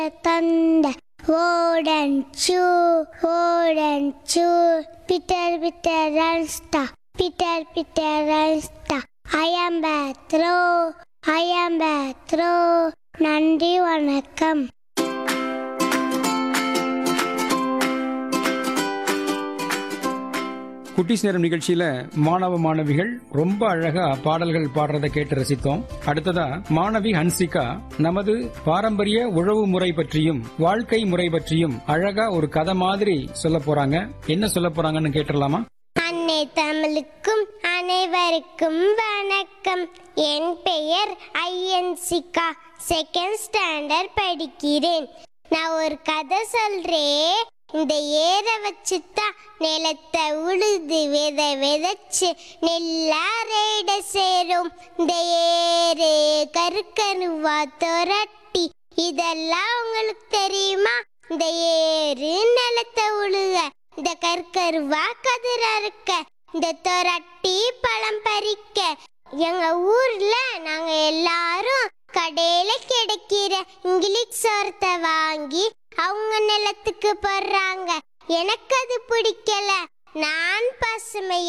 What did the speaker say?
தந்த Odense Odense Peter Peter ரன்ஸ்டா Peter Peter ரன்ஸ்டா ஐயம் பேத்ரோ ஐயம் பேத்ரோ நன்றி வணக்கம் குட்டீஸ் நேரம் நிகழ்ச்சியில மாணவ மாணவிகள் ரொம்ப அழகா பாடல்கள் பாடுறதை கேட்டு ரசித்தோம் அடுத்ததா மாணவி ஹன்சிகா நமது பாரம்பரிய உழவு முறை பற்றியும் வாழ்க்கை முறை பற்றியும் அழகா ஒரு கதை மாதிரி சொல்ல போறாங்க என்ன சொல்ல போறாங்கன்னு கேட்டுடலாமா அன்னை தமிழுக்கும் அனைவருக்கும் வணக்கம் என் பெயர் ஐயன்சிகா செகண்ட் ஸ்டாண்டர்ட் படிக்கிறேன் நான் ஒரு கதை சொல்றேன் இந்த ஏற வச்சுதான் நிலத்தை உழுது வித விதைச்சு நெல்லா ரேட சேரும் இந்த ஏறு கருக்கருவா துரட்டி இதெல்லாம் உங்களுக்கு தெரியுமா இந்த ஏறு நிலத்தை உழுக இந்த கற்கருவா கதிர அறுக்க இந்த தொரட்டி பழம் பறிக்க எங்க ஊர்ல நாங்க எல்லாரும் கடையில கிடைக்கிற இங்கிலீஷ் சோறத்தை வாங்கி அவங்க நிலத்துக்கு போடுறாங்க எனக்கு அது பிடிக்கல நான் பசுமையா